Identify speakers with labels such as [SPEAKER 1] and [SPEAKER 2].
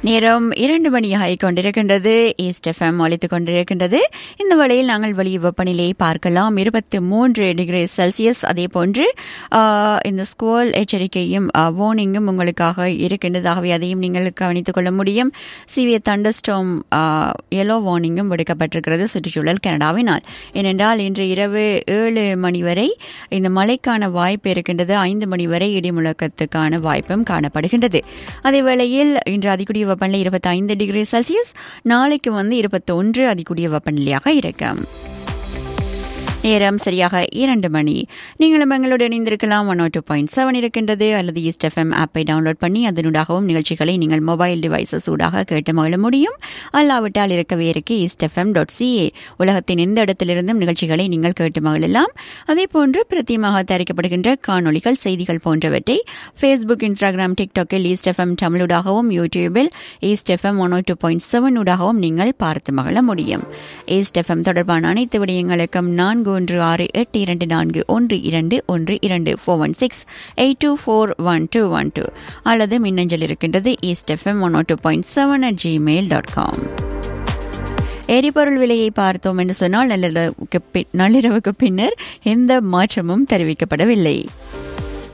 [SPEAKER 1] நேரம் இரண்டு மணியாகி கொண்டிருக்கின்றது ஈஸ்ட் எஃப்எம் ஒலித்துக் கொண்டிருக்கின்றது இந்த வேளையில் நாங்கள் வெளி வெப்பநிலையை பார்க்கலாம் இருபத்தி மூன்று டிகிரி செல்சியஸ் அதே போன்று ஆஹ், இந்த ஸ்கூல் எச்சரிக்கையும் வார்னிங்கும் உங்களுக்காக இருக்கின்றது ஆகவே அதையும் நீங்கள் கவனித்துக் கொள்ள முடியும் சிவிய தண்டஸ்டோம் எல்லோ வார்னிங்கும் விடுக்கப்பட்டிருக்கிறது சுற்றுச்சூழல் கனடாவினால் ஏனென்றால் இன்று இரவு ஏழு மணி வரை இந்த மழைக்கான வாய்ப்பு இருக்கின்றது ஐந்து மணி வரை இடிமுழக்கத்துக்கான வாய்ப்பும் காணப்படுகின்றது அதே வேளையில் இன்று அதிகூடிய வெப்பநிலை இருபத்தி ஐந்து டிகிரி செல்சியஸ் நாளைக்கு வந்து இருபத்தி ஒன்று அதிகூடிய வெப்பநிலையாக இருக்கும் நேரம் சரியாக இரண்டு மணி நீங்களும் எங்களோடு இணைந்திருக்கலாம் ஒன் டூ பாயிண்ட் செவன் இருக்கின்றது அல்லது ஈஸ்ட் எஃப்எம் ஆப்பை டவுன்லோட் பண்ணி அதனூடாகவும் நிகழ்ச்சிகளை நீங்கள் மொபைல் டிவைசஸ் ஊடாக கேட்டு மகிழ முடியும் அல்லாவிட்டால் இருக்கவே இருக்கு ஈஸ்ட் எஃப்எம் டாட் சிஏ உலகத்தின் எந்த இடத்திலிருந்தும் நிகழ்ச்சிகளை நீங்கள் கேட்டு மகிழலாம் அதே போன்று பிரத்தியமாக தயாரிக்கப்படுகின்ற காணொளிகள் செய்திகள் போன்றவற்றை ஃபேஸ்புக் இன்ஸ்டாகிராம் டிக்டாக்கில் ஈஸ்ட் எஃப்எம் தமிழூடாகவும் யூடியூபில் East FM one two point seven ஊடாகவும் நீங்கள் பார்த்து மகிழ முடியும் ஈஸ்ட் எஃப்எம் தொடர்பான அனைத்து விடயங்களுக்கும் நான்கு ஒன்று ஆறு எட்டு இரண்டு நான்கு ஒன்று இரண்டு ஒன்று இரண்டு four one six eight two four one two one two அல்லது மின்னஞ்சல் இருக்கின்றது East FM one two point seven at Gmail dot com எரிபொருள் விலையை பார்த்தோம் என்று சொன்னால் நள்ளிரவுக்கு பி- நள்ளிரவுக்கு பின்னர் எந்த மாற்றமும் தெரிவிக்கப்படவில்லை